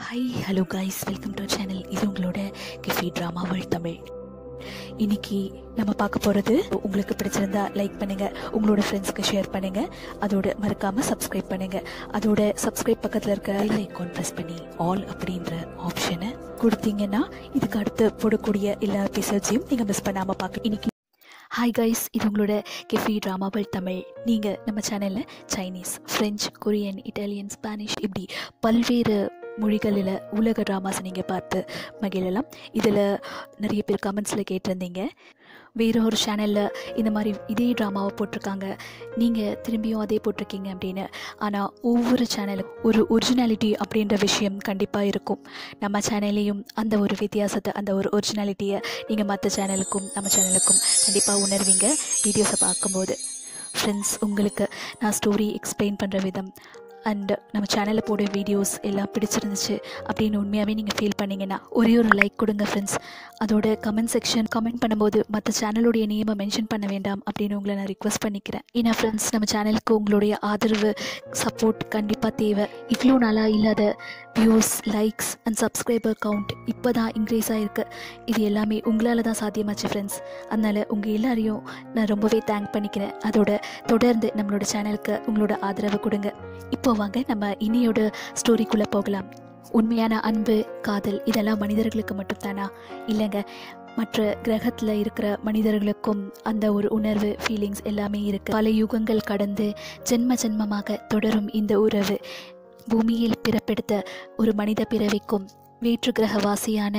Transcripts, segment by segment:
hi hello guys welcome to channel இது உங்களோட கிஃபி drama world Tamil இன்னைக்கு நம்ம பார்க்க போகிறது உங்களுக்கு பிடிச்சிருந்தா லைக் பண்ணுங்க உங்களோட ஃப்ரெண்ட்ஸ்க்கு ஷேர் பண்ணுங்க அதோட மறக்காம சப்ஸ்கிரைப் பண்ணுங்க அதோட சப்ஸ்கிரைப் பக்கத்தில் இருக்க பெல் ஐக்கான் ப்ரெஸ் பண்ணி ஆல் அப்படின்ற ஆப்ஷனை கொடுத்தீங்கன்னா இதுக்கு அடுத்து போடக்கூடிய எல்லா எபிசோட்ஸையும் நீங்கள் மிஸ் பண்ணாமல் பார்க்க இன்னைக்கு ஹாய் கைஸ் இது உங்களோட கெஃபி ட்ராமாவல் தமிழ் நீங்கள் நம்ம சேனலில் Chinese French Korean Italian Spanish இப்படி பல்வேறு மொழிகளில் உலக ட்ராமாஸை நீங்கள் பார்த்து மகிழலாம் இதில் நிறைய பேர் கமெண்ட்ஸில் கேட்டிருந்தீங்க வேறு ஒரு சேனலில் இந்த மாதிரி இதே ட்ராமாவை போட்டிருக்காங்க நீங்கள் திரும்பியும் அதே போட்டிருக்கீங்க அப்படின்னு ஆனால் ஒவ்வொரு சேனலுக்கும் ஒரு ஒரிஜினாலிட்டி அப்படின்ற விஷயம் கண்டிப்பாக இருக்கும் நம்ம சேனல்லையும் அந்த ஒரு வித்தியாசத்தை அந்த ஒரு ஒரிஜினாலிட்டியை நீங்கள் மற்ற சேனலுக்கும் நம்ம சேனலுக்கும் கண்டிப்பாக உணர்வீங்க வீடியோஸை பார்க்கும்போது ஃப்ரெண்ட்ஸ் உங்களுக்கு நான் ஸ்டோரி எக்ஸ்பிளைன் பண்ணுற விதம் அண்ட் நம்ம சேனலில் போட வீடியோஸ் எல்லாம் பிடிச்சிருந்துச்சு அப்படின்னு உண்மையாகவே நீங்கள் ஃபீல் பண்ணீங்கன்னா ஒரே ஒரு லைக் கொடுங்க ஃப்ரெண்ட்ஸ் அதோட கமெண்ட் செக்ஷன் கமெண்ட் பண்ணும்போது மற்ற சேனலுடைய நேமை மென்ஷன் பண்ண வேண்டாம் அப்படின்னு உங்களை நான் ரிக்வஸ்ட் பண்ணிக்கிறேன் ஏன்னா ஃப்ரெண்ட்ஸ் நம்ம சேனலுக்கு உங்களுடைய ஆதரவு சப்போர்ட் கண்டிப்பாக தேவை இவ்வளோ நாளாக இல்லாத views likes and subscriber count இப்போ தான் இன்க்ரீஸ் ஆகிருக்கு இது எல்லாமே உங்களால் தான் சாத்தியமாச்சு ஃப்ரெண்ட்ஸ் அதனால் உங்கள் எல்லாரையும் நான் ரொம்பவே தேங்க் பண்ணிக்கிறேன் அதோட தொடர்ந்து நம்மளோட சேனலுக்கு உங்களோட ஆதரவு கொடுங்க இப்போ வாங்க நம்ம இனியோட ஸ்டோரிக்குள்ளே போகலாம் உண்மையான அன்பு காதல் இதெல்லாம் மனிதர்களுக்கு மட்டும்தானா இல்லைங்க மற்ற கிரகத்தில் இருக்கிற மனிதர்களுக்கும் அந்த ஒரு உணர்வு ஃபீலிங்ஸ் எல்லாமே இருக்குது பல யுகங்கள் கடந்து ஜென்ம ஜென்மமாக தொடரும் இந்த உறவு பூமியில் பிறப்பெடுத்த ஒரு மனித பிறவிக்கும் வேற்று கிரகவாசியான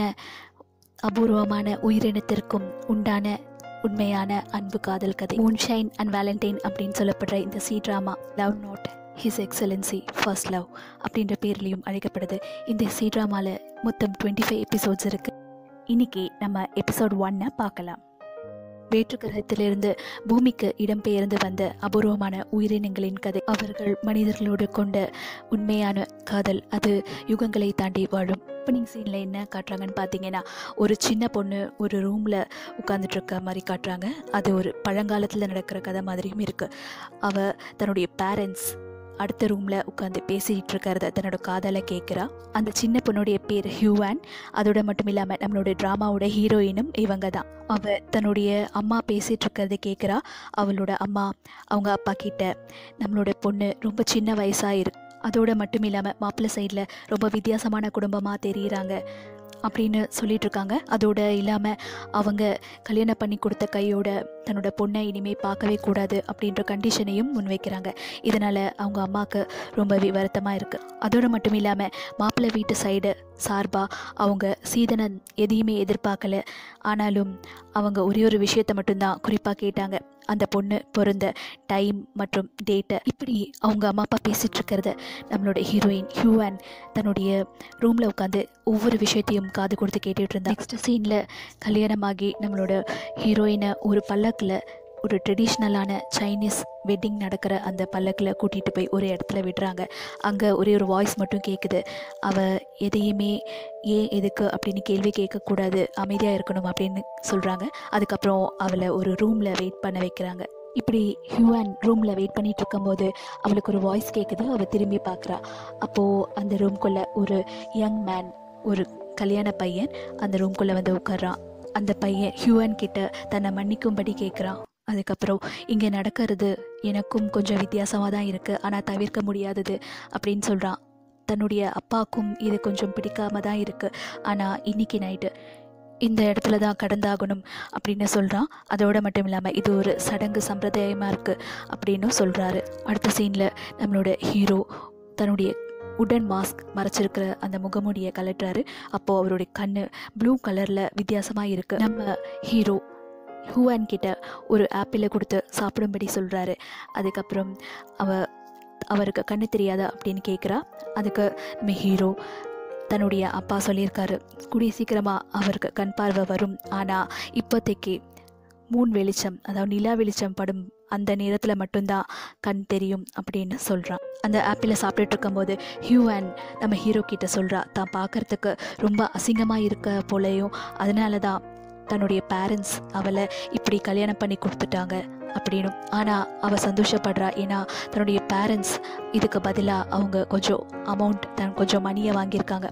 அபூர்வமான உயிரினத்திற்கும் உண்டான உண்மையான அன்பு காதல் கதை மூன்ஷைன் அண்ட் வேலண்டைன் அப்படின்னு சொல்லப்படுற இந்த C drama love note his excellency first love அப்படின்ற பேர்லேயும் அழைக்கப்படுது இந்த சி ட்ராமாவில் மொத்தம் டுவெண்ட்டி ஃபைவ் எபிசோட்ஸ் இருக்குது இன்னைக்கு நம்ம எபிசோட் ஒன்னை பார்க்கலாம் வேற்று கிரகத்திலிருந்து பூமிக்கு இடம்பெயர்ந்து வந்த அபூர்வமான உயிரினங்களின் கதை அவர்கள் மனிதர்களோடு கொண்ட உண்மையான காதல் அது யுகங்களை தாண்டி வாழும் ஓப்பனிங் சீனில் என்ன காட்டுறாங்கன்னு பார்த்தீங்கன்னா ஒரு சின்ன பொண்ணு ஒரு ரூமில் உட்காந்துட்டு இருக்க மாதிரி காட்டுறாங்க அது ஒரு பழங்காலத்தில் நடக்கிற கதை மாதிரியும் இருக்குது அவள் தன்னுடைய பேரண்ட்ஸ் அடுத்த ரூமில் உட்காந்து பேசிகிட்டு இருக்கிறத தன்னோட காதலை கேட்குறா அந்த சின்ன பொண்ணுடைய பேர் ஹியூவான் அதோட மட்டும் இல்லாமல் நம்மளோட ட்ராமாவோட ஹீரோயினும் இவங்க தான் அவள் தன்னுடைய அம்மா பேசிகிட்டு இருக்கிறத கேட்குறா அவளோட அம்மா அவங்க அப்பா கிட்ட நம்மளோட பொண்ணு ரொம்ப சின்ன வயசாக இருக்கு அதோட மட்டும் இல்லாமல் மாப்பிள்ளை சைடில் ரொம்ப வித்தியாசமான குடும்பமாக தெரியுறாங்க அப்படின்னு சொல்லிட்டு இருக்காங்க அதோட இல்லாமல் அவங்க கல்யாணம் பண்ணி கொடுத்த கையோட தன்னோட பொண்ணை இனிமேல் பார்க்கவே கூடாது அப்படின்ற கண்டிஷனையும் முன்வைக்கிறாங்க இதனால் அவங்க அம்மாவுக்கு ரொம்பவே வருத்தமாக இருக்குது அதோடு மட்டும் இல்லாமல் மாப்பிள்ளை வீட்டு சைடு சார்பாக அவங்க சீதனன் எதையுமே எதிர்பார்க்கல ஆனாலும் அவங்க ஒரே ஒரு விஷயத்தை மட்டும்தான் குறிப்பாக கேட்டாங்க அந்த பொண்ணு பிறந்த டைம் மற்றும் டேட்டை இப்படி அவங்க அம்மா அப்பா பேசிகிட்டு இருக்கிறத நம்மளோட ஹீரோயின் ஹியூவான் தன்னுடைய ரூமில் உட்காந்து ஒவ்வொரு விஷயத்தையும் காது கொடுத்து கேட்டுட்டு இருந்தா நெக்ஸ்ட் சீனில் கல்யாணமாகி நம்மளோட ஹீரோயினை ஒரு பல்லக்கில் ஒரு ட்ரெடிஷ்னலான சைனீஸ் வெட்டிங் நடக்கிற அந்த பல்லக்கில் கூட்டிகிட்டு போய் ஒரு இடத்துல விடுறாங்க அங்கே ஒரே ஒரு வாய்ஸ் மட்டும் கேட்குது அவள் எதையுமே ஏன் எதுக்கு அப்படின்னு கேள்வி கேட்கக்கூடாது அமைதியாக இருக்கணும் அப்படின்னு சொல்கிறாங்க அதுக்கப்புறம் அவளை ஒரு ரூமில் வெயிட் பண்ண வைக்கிறாங்க இப்படி ஹியூவான் ரூமில் வெயிட் பண்ணிட்டு இருக்கும்போது அவளுக்கு ஒரு வாய்ஸ் கேட்குது அவள் திரும்பி பார்க்குறா அப்போது அந்த ரூம்குள்ளே ஒரு யங் மேன் ஒரு கல்யாண பையன் அந்த ரூம்குள்ளே வந்து உட்கார்றான் அந்த பையன் ஹியூவன் கிட்ட தன்னை மன்னிக்கும்படி கேட்குறான் அதுக்கப்புறம் இங்கே நடக்கிறது எனக்கும் கொஞ்சம் வித்தியாசமாக தான் இருக்குது ஆனால் தவிர்க்க முடியாதது அப்படின்னு சொல்கிறான் தன்னுடைய அப்பாவுக்கும் இது கொஞ்சம் பிடிக்காம தான் இருக்குது ஆனால் இன்னைக்கு நைட்டு இந்த இடத்துல தான் கடந்தாகணும் அப்படின்னு சொல்கிறான் அதோடு மட்டும் இல்லாமல் இது ஒரு சடங்கு சம்பிரதாயமாக இருக்குது அப்படின்னும் சொல்கிறாரு அடுத்த சீனில் நம்மளோட ஹீரோ தன்னுடைய உடன் மாஸ்க் மறைச்சிருக்கிற அந்த முகமுடியை கலட்டுறாரு அப்போது அவருடைய கண் ப்ளூ கலரில் வித்தியாசமாக இருக்குது நம்ம ஹீரோ ஹூவான் கிட்ட ஒரு ஆப்பிளை கொடுத்து சாப்பிடும்படி சொல்கிறாரு அதுக்கப்புறம் அவ அவருக்கு கண்ணு தெரியாதா அப்படின்னு கேட்குறா அதுக்கு நம்ம ஹீரோ தன்னுடைய அப்பா சொல்லியிருக்காரு கூடிய சீக்கிரமாக அவருக்கு கண் பார்வை வரும் ஆனால் இப்போதைக்கு மூன் வெளிச்சம் அதாவது நிலா வெளிச்சம் படும் அந்த நேரத்தில் மட்டும்தான் கண் தெரியும் அப்படின்னு சொல்கிறான் அந்த ஆப்பிளை சாப்பிட்டுட்டு இருக்கும்போது ஹியூவான் நம்ம ஹீரோ கிட்ட சொல்கிறா தான் பார்க்குறதுக்கு ரொம்ப அசிங்கமாக இருக்க போலையும் அதனால தான் தன்னுடைய பேரண்ட்ஸ் அவளை இப்படி கல்யாணம் பண்ணி கொடுத்துட்டாங்க அப்படின்னும் ஆனால் அவள் சந்தோஷப்படுறா ஏன்னா தன்னுடைய பேரண்ட்ஸ் இதுக்கு பதிலாக அவங்க கொஞ்சம் அமௌண்ட் தன் கொஞ்சம் மணியை வாங்கியிருக்காங்க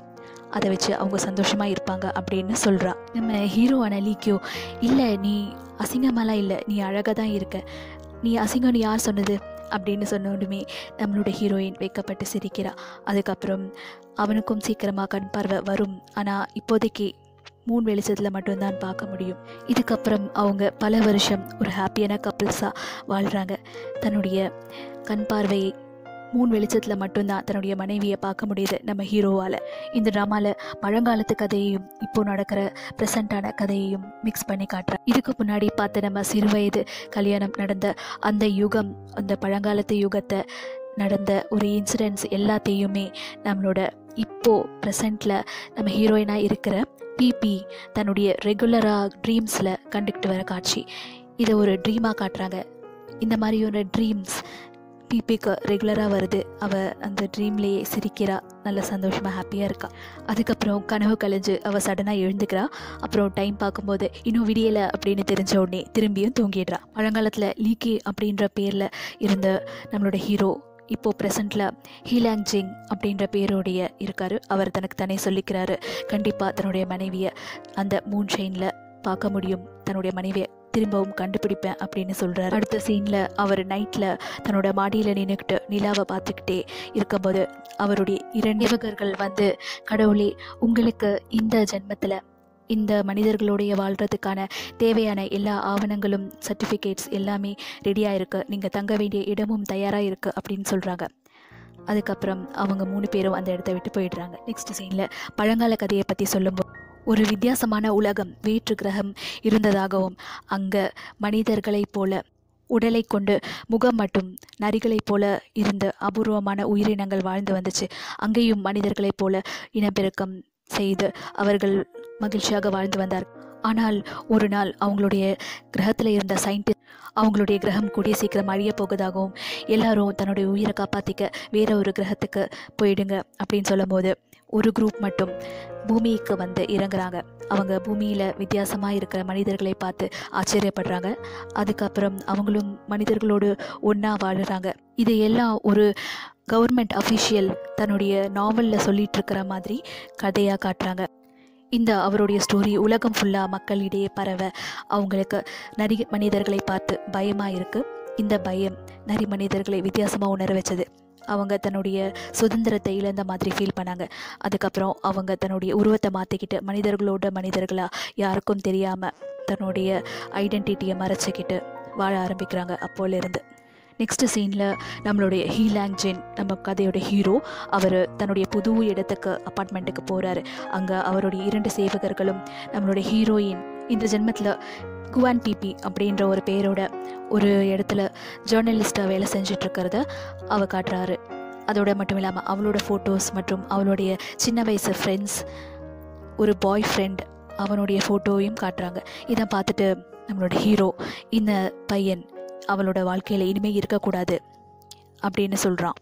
அதை வச்சு அவங்க சந்தோஷமாக இருப்பாங்க அப்படின்னு சொல்கிறா நம்ம ஹீரோவான லீக்கியோ இல்லை நீ அசிங்கமாலாம் இல்லை நீ அழகாக தான் இருக்க நீ அசிங்கம்னு யார் சொன்னது அப்படின்னு சொன்னோடுமே நம்மளோட ஹீரோயின் வைக்கப்பட்டு சிரிக்கிறா அதுக்கப்புறம் அவனுக்கும் சீக்கிரமாக கண் பார்வை வரும் ஆனால் இப்போதைக்கு மூணு வெளிச்சத்தில் மட்டும்தான் பார்க்க முடியும் இதுக்கப்புறம் அவங்க பல வருஷம் ஒரு ஹாப்பியான கப்பிள்ஸாக வாழ்கிறாங்க தன்னுடைய கண் பார்வையை மூணு வெளிச்சத்தில் மட்டும்தான் தன்னுடைய மனைவியை பார்க்க முடியுது நம்ம ஹீரோவால் இந்த ட்ராமாவில் பழங்காலத்து கதையையும் இப்போ நடக்கிற ப்ரெசண்ட்டான கதையையும் மிக்ஸ் பண்ணி காட்டுறேன் இதுக்கு முன்னாடி பார்த்த நம்ம சிறுவயது கல்யாணம் நடந்த அந்த யுகம் அந்த பழங்காலத்து யுகத்தை நடந்த ஒரு இன்சிடென்ட்ஸ் எல்லாத்தையுமே நம்மளோட இப்போ ப்ரெசண்ட்டில் நம்ம ஹீரோயினாக இருக்கிற பிபி தன்னுடைய ரெகுலராக ட்ரீம்ஸில் கண்டுக்கிட்டு வர காட்சி இதை ஒரு ட்ரீமாக காட்டுறாங்க இந்த மாதிரியான ட்ரீம்ஸ் பிபிக்கு ரெகுலராக வருது அவள் அந்த ட்ரீம்லேயே சிரிக்கிறா நல்ல சந்தோஷமாக ஹாப்பியாக இருக்கா அதுக்கப்புறம் கனவு கலைஞ்சு அவள் சடனாக எழுந்துக்கிறா அப்புறம் டைம் பார்க்கும்போது இன்னும் விடியலை அப்படின்னு தெரிஞ்ச உடனே திரும்பியும் தூங்கிடுறா பழங்காலத்தில் லீக்கி அப்படின்ற பேரில் இருந்த நம்மளோட ஹீரோ இப்போது ப்ரெசண்ட்டில் ஹீலாங் ஜிங் அப்படின்ற பேரோடைய இருக்கார் அவர் தனக்கு தானே சொல்லிக்கிறாரு கண்டிப்பாக தன்னுடைய மனைவியை அந்த மூன் ஷைனில் பார்க்க முடியும் தன்னுடைய மனைவியை திரும்பவும் கண்டுபிடிப்பேன் அப்படின்னு சொல்கிறார் அடுத்த சீனில் அவர் நைட்டில் தன்னோட மாடியில் நின்றுக்கிட்டு நிலாவை பார்த்துக்கிட்டே இருக்கும்போது அவருடைய இரண்டு இவகர்கள் வந்து கடவுளே உங்களுக்கு இந்த ஜென்மத்தில் இந்த மனிதர்களுடைய வாழ்கிறதுக்கான தேவையான எல்லா ஆவணங்களும் சர்டிஃபிகேட்ஸ் எல்லாமே ரெடியாக இருக்குது நீங்கள் தங்க வேண்டிய இடமும் தயாராக இருக்குது அப்படின்னு சொல்கிறாங்க அதுக்கப்புறம் அவங்க மூணு பேரும் அந்த இடத்த விட்டு போயிடுறாங்க நெக்ஸ்ட் சீனில் பழங்கால கதையை பற்றி சொல்லும்போது ஒரு வித்தியாசமான உலகம் வேற்று கிரகம் இருந்ததாகவும் அங்கே மனிதர்களைப் போல உடலை கொண்டு முகம் மட்டும் நரிகளைப் போல இருந்த அபூர்வமான உயிரினங்கள் வாழ்ந்து வந்துச்சு அங்கேயும் மனிதர்களைப் போல இனப்பெருக்கம் செய்து அவர்கள் மகிழ்ச்சியாக வாழ்ந்து வந்தார் ஆனால் ஒரு நாள் அவங்களுடைய கிரகத்தில் இருந்த சயின்டிஸ்ட் அவங்களுடைய கிரகம் கூடிய சீக்கிரம் அழிய போகுதாகவும் எல்லாரும் தன்னுடைய உயிரை காப்பாற்றிக்க வேற ஒரு கிரகத்துக்கு போயிடுங்க அப்படின்னு சொல்லும்போது ஒரு குரூப் மட்டும் பூமிக்கு வந்து இறங்குறாங்க அவங்க பூமியில் வித்தியாசமாக இருக்கிற மனிதர்களை பார்த்து ஆச்சரியப்படுறாங்க அதுக்கப்புறம் அவங்களும் மனிதர்களோடு ஒன்றா வாழுறாங்க இது எல்லாம் ஒரு கவர்மெண்ட் அஃபிஷியல் தன்னுடைய நாவலில் சொல்லிட்டு இருக்கிற மாதிரி கதையாக காட்டுறாங்க இந்த அவருடைய ஸ்டோரி உலகம் ஃபுல்லாக மக்களிடையே பரவ அவங்களுக்கு நரி மனிதர்களை பார்த்து பயமாக இருக்குது இந்த பயம் நரி மனிதர்களை வித்தியாசமாக உணர வச்சது அவங்க தன்னுடைய சுதந்திரத்தை இழந்த மாதிரி ஃபீல் பண்ணாங்க அதுக்கப்புறம் அவங்க தன்னுடைய உருவத்தை மாற்றிக்கிட்டு மனிதர்களோட மனிதர்களாக யாருக்கும் தெரியாமல் தன்னுடைய ஐடென்டிட்டியை மறைச்சிக்கிட்டு வாழ ஆரம்பிக்கிறாங்க அப்போலேருந்து நெக்ஸ்ட் சீனில் நம்மளுடைய ஹீலாங் ஜென் நம்ம கதையோட ஹீரோ அவர் தன்னுடைய புது இடத்துக்கு அப்பார்ட்மெண்ட்டுக்கு போகிறாரு அங்கே அவருடைய இரண்டு சேவகர்களும் நம்மளுடைய ஹீரோயின் இந்த ஜென்மத்தில் குவான் பிபி அப்படின்ற ஒரு பேரோட ஒரு இடத்துல ஜேர்னலிஸ்ட்டாக வேலை செஞ்சிட்ருக்கிறத அவ காட்டுறாரு அதோட மட்டும் இல்லாமல் அவளோட ஃபோட்டோஸ் மற்றும் அவளுடைய சின்ன வயசு ஃப்ரெண்ட்ஸ் ஒரு பாய் ஃப்ரெண்ட் அவனுடைய ஃபோட்டோவையும் காட்டுறாங்க இதை பார்த்துட்டு நம்மளோட ஹீரோ இந்த பையன் அவளோட வாழ்க்கையில் இனிமேல் இருக்கக்கூடாது அப்படின்னு சொல்கிறான்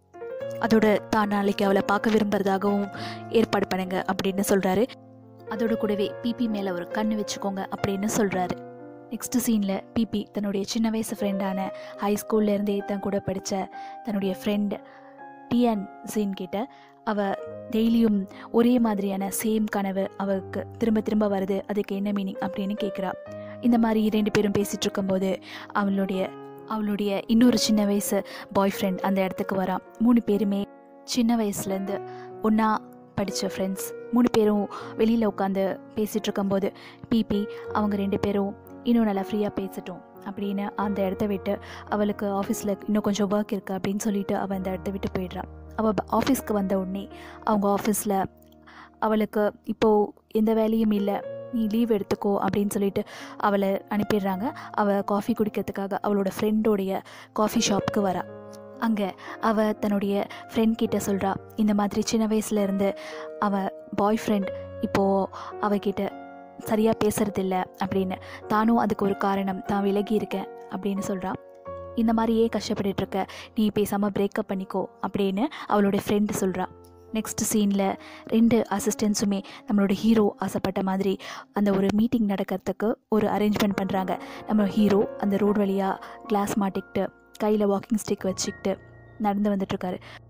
அதோட தான் நாளைக்கு அவளை பார்க்க விரும்புறதாகவும் ஏற்பாடு பண்ணுங்க அப்படின்னு சொல்கிறாரு அதோட கூடவே பிபி மேலே ஒரு கண்ணு வச்சுக்கோங்க அப்படின்னு சொல்கிறாரு நெக்ஸ்ட் சீனில் பிபி தன்னுடைய சின்ன வயசு ஃப்ரெண்டான ஹை ஸ்கூல்லேருந்தே தன் கூட படித்த தன்னுடைய ஃப்ரெண்ட் டிஎன் சீன் கிட்ட அவ டெய்லியும் ஒரே மாதிரியான சேம் கனவு அவளுக்கு திரும்ப திரும்ப வருது அதுக்கு என்ன மீனிங் அப்படின்னு கேட்குறா இந்த மாதிரி ரெண்டு பேரும் பேசிகிட்டு இருக்கும்போது அவளுடைய அவளுடைய இன்னொரு சின்ன வயசு பாய் ஃப்ரெண்ட் அந்த இடத்துக்கு வரான் மூணு பேருமே சின்ன வயசுலேருந்து ஒன்றா படித்த ஃப்ரெண்ட்ஸ் மூணு பேரும் வெளியில் உட்காந்து பேசிகிட்டு இருக்கும்போது பிபி அவங்க ரெண்டு பேரும் இன்னும் நல்லா ஃப்ரீயாக பேசட்டும் அப்படின்னு அந்த இடத்த விட்டு அவளுக்கு ஆஃபீஸில் இன்னும் கொஞ்சம் ஒர்க் இருக்குது அப்படின்னு சொல்லிட்டு அவள் அந்த இடத்த விட்டு போயிடுறான் அவள் ஆஃபீஸ்க்கு வந்த உடனே அவங்க ஆஃபீஸில் அவளுக்கு இப்போது எந்த வேலையும் இல்லை நீ லீவ் எடுத்துக்கோ அப்படின்னு சொல்லிட்டு அவளை அனுப்பிடுறாங்க அவள் காஃபி குடிக்கிறதுக்காக அவளோட ஃப்ரெண்டோடைய காஃபி ஷாப்புக்கு வரா அங்கே அவள் தன்னுடைய ஃப்ரெண்ட் கிட்ட சொல்கிறா இந்த மாதிரி சின்ன வயசுல இருந்து அவள் பாய் ஃப்ரெண்ட் இப்போது அவகிட்ட சரியாக பேசுறதில்ல அப்படின்னு தானும் அதுக்கு ஒரு காரணம் தான் விலகி இருக்கேன் அப்படின்னு சொல்கிறா இந்த மாதிரியே கஷ்டப்பட்டுட்டு இருக்க நீ பேசாமல் பிரேக்கப் பண்ணிக்கோ அப்படின்னு அவளோட ஃப்ரெண்டு சொல்கிறா நெக்ஸ்ட் சீனில் ரெண்டு அசிஸ்டன்ஸுமே நம்மளோட ஹீரோ ஆசைப்பட்ட மாதிரி அந்த ஒரு மீட்டிங் நடக்கிறதுக்கு ஒரு அரேஞ்ச்மெண்ட் பண்ணுறாங்க நம்ம ஹீரோ அந்த ரோடு வழியாக கிளாஸ் மாட்டிக்கிட்டு கையில் வாக்கிங் ஸ்டிக் வச்சுக்கிட்டு நடந்து வந்துட்டுருக்காரு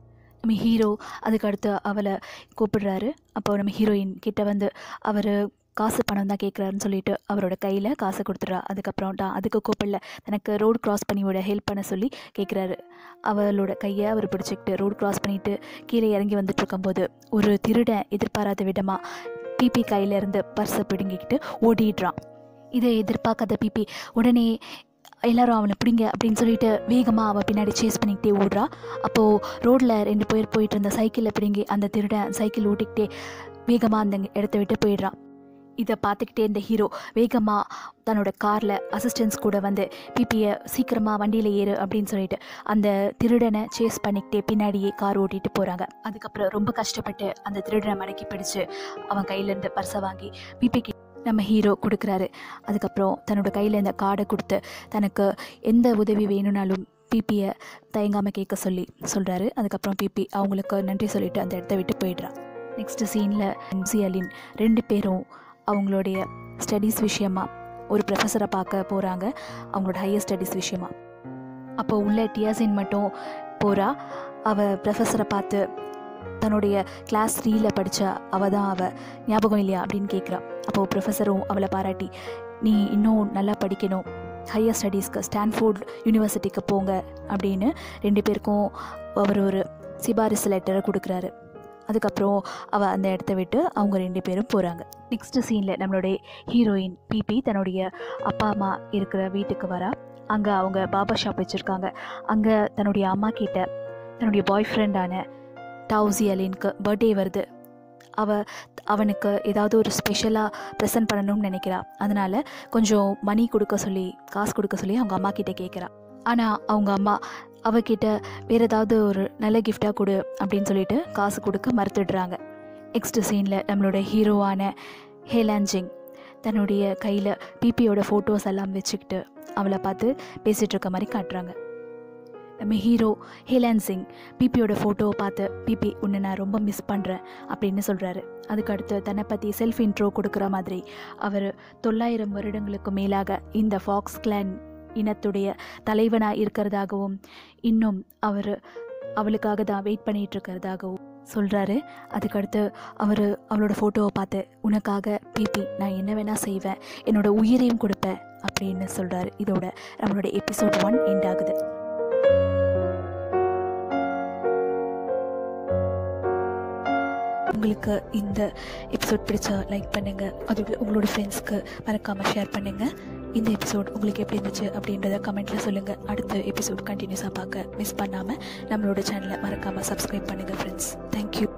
நம்ம ஹீரோ அதுக்கு அடுத்து அவளை கூப்பிடுறாரு அப்போ நம்ம ஹீரோயின் கிட்ட வந்து அவர் காசு பணம் தான் கேட்குறாருன்னு சொல்லிட்டு அவரோட கையில் காசை கொடுத்துட்றா அதுக்கப்புறம் தான் அதுக்கு கூப்பிடல தனக்கு ரோடு கிராஸ் பண்ணி விட ஹெல்ப் பண்ண சொல்லி கேட்குறாரு அவளோட கையை அவர் பிடிச்சிக்கிட்டு ரோடு கிராஸ் பண்ணிட்டு கீழே இறங்கி வந்துட்டு இருக்கும்போது ஒரு திருடன் எதிர்பாராத விதமாக பிபி கையிலேருந்து பர்ஸை பிடுங்கிக்கிட்டு ஓடிடுறான் இதை எதிர்பார்க்காத பிபி உடனே எல்லாரும் அவனை பிடிங்க அப்படின்னு சொல்லிட்டு வேகமாக அவள் பின்னாடி சேஸ் பண்ணிக்கிட்டே ஓடுறா அப்போது ரோட்டில் ரெண்டு பேர் போயிட்டு இருந்த சைக்கிளில் பிடுங்கி அந்த திருடன் சைக்கிள் ஓட்டிக்கிட்டே வேகமாக அந்த இடத்த விட்டு போயிடுறான் இதை பார்த்துக்கிட்டே இந்த ஹீரோ வேகமாக தன்னோட காரில் அசிஸ்டன்ஸ் கூட வந்து பிபியை சீக்கிரமாக வண்டியில் ஏறு அப்படின்னு சொல்லிட்டு அந்த திருடனை சேஸ் பண்ணிக்கிட்டே பின்னாடியே கார் ஓட்டிகிட்டு போகிறாங்க அதுக்கப்புறம் ரொம்ப கஷ்டப்பட்டு அந்த திருடனை மடக்கி பிடிச்சு அவன் கையிலேருந்து பர்ஸை வாங்கி பிபிக்கு நம்ம ஹீரோ கொடுக்குறாரு அதுக்கப்புறம் தன்னோட கையில் இந்த கார்டை கொடுத்து தனக்கு எந்த உதவி வேணும்னாலும் பிபியை தயங்காமல் கேட்க சொல்லி சொல்கிறாரு அதுக்கப்புறம் பிபி அவங்களுக்கு நன்றி சொல்லிட்டு அந்த இடத்த விட்டு போயிடுறான் நெக்ஸ்ட் சீனில் எம்சி அலின் ரெண்டு பேரும் அவங்களுடைய ஸ்டடீஸ் விஷயமா ஒரு ப்ரொஃபஸரை பார்க்க போகிறாங்க அவங்களோட ஹையர் ஸ்டடீஸ் விஷயமா அப்போ உள்ள டியாசின் மட்டும் போகிறா அவள் ப்ரொஃபஸரை பார்த்து தன்னுடைய கிளாஸ் த்ரீயில் படித்த அவள் தான் அவள் ஞாபகம் இல்லையா அப்படின்னு கேட்குறா அப்போது ப்ரொஃபஸரும் அவளை பாராட்டி நீ இன்னும் நல்லா படிக்கணும் ஹையர் ஸ்டடீஸ்க்கு ஸ்டான்ஃபோர்ட் யூனிவர்சிட்டிக்கு போங்க அப்படின்னு ரெண்டு பேருக்கும் அவர் ஒரு சிபாரிசு லெட்டரை கொடுக்குறாரு அதுக்கப்புறம் அவள் அந்த இடத்த விட்டு அவங்க ரெண்டு பேரும் போகிறாங்க நெக்ஸ்ட் சீனில் நம்மளுடைய ஹீரோயின் பிபி தன்னுடைய அப்பா அம்மா இருக்கிற வீட்டுக்கு வரா அங்கே அவங்க பாபா ஷாப் வச்சுருக்காங்க அங்கே தன்னுடைய அம்மா கிட்ட தன்னுடைய பாய் ஃப்ரெண்டான டவுசி அலின்க்கு பர்த்டே வருது அவ அவனுக்கு ஏதாவது ஒரு ஸ்பெஷலாக ப்ரெசென்ட் பண்ணணும்னு நினைக்கிறா அதனால் கொஞ்சம் மணி கொடுக்க சொல்லி காசு கொடுக்க சொல்லி அவங்க அம்மா கிட்ட கேட்குறா ஆனால் அவங்க அம்மா அவகிட்ட வேறு ஏதாவது ஒரு நல்ல கிஃப்டாக கொடு அப்படின்னு சொல்லிட்டு காசு கொடுக்க மறுத்துடுறாங்க நெக்ஸ்ட் சீனில் நம்மளோட ஹீரோவான ஹேலான்ஜிங் தன்னுடைய கையில் பிபியோட ஃபோட்டோஸ் எல்லாம் வச்சுக்கிட்டு அவளை பார்த்து பேசிகிட்டு இருக்க மாதிரி காட்டுறாங்க நம்ம ஹீரோ ஹேலான் சிங் பிபியோட ஃபோட்டோவை பார்த்து பிபி உன்னை நான் ரொம்ப மிஸ் பண்ணுறேன் அப்படின்னு சொல்கிறாரு அதுக்கு அடுத்து தன்னை பற்றி செல்ஃப் இன்ட்ரோ கொடுக்குற மாதிரி அவர் தொள்ளாயிரம் வருடங்களுக்கு மேலாக இந்த ஃபாக்ஸ் கிளான் இனத்துடைய தலைவனாக இருக்கிறதாகவும் இன்னும் அவர் அவளுக்காக தான் வெயிட் பண்ணிட்டு இருக்கிறதாகவும் சொல்கிறாரு அதுக்கடுத்து அவர் அவளோட ஃபோட்டோவை பார்த்து உனக்காக பிபி நான் என்ன வேணால் செய்வேன் என்னோட உயிரையும் கொடுப்பேன் அப்படின்னு சொல்கிறாரு இதோட நம்மளோட எபிசோட் ஒன் எண்ட் ஆகுது உங்களுக்கு இந்த எபிசோட் பிடிச்சா லைக் பண்ணுங்கள் அதோட உங்களோட ஃப்ரெண்ட்ஸ்க்கு மறக்காமல் ஷேர் பண்ணுங்கள் இந்த எபிசோட் உங்களுக்கு எப்படி இருந்துச்சு அப்படின்றத கமெண்ட்டில் சொல்லுங்கள் அடுத்த எபிசோட் கண்டினியூஸாக பார்க்க மிஸ் பண்ணாமல் நம்மளோட சேனலை மறக்காமல் சப்ஸ்கிரைப் பண்ணுங்கள் ஃப்ரெண்ட்ஸ் தேங்க்யூ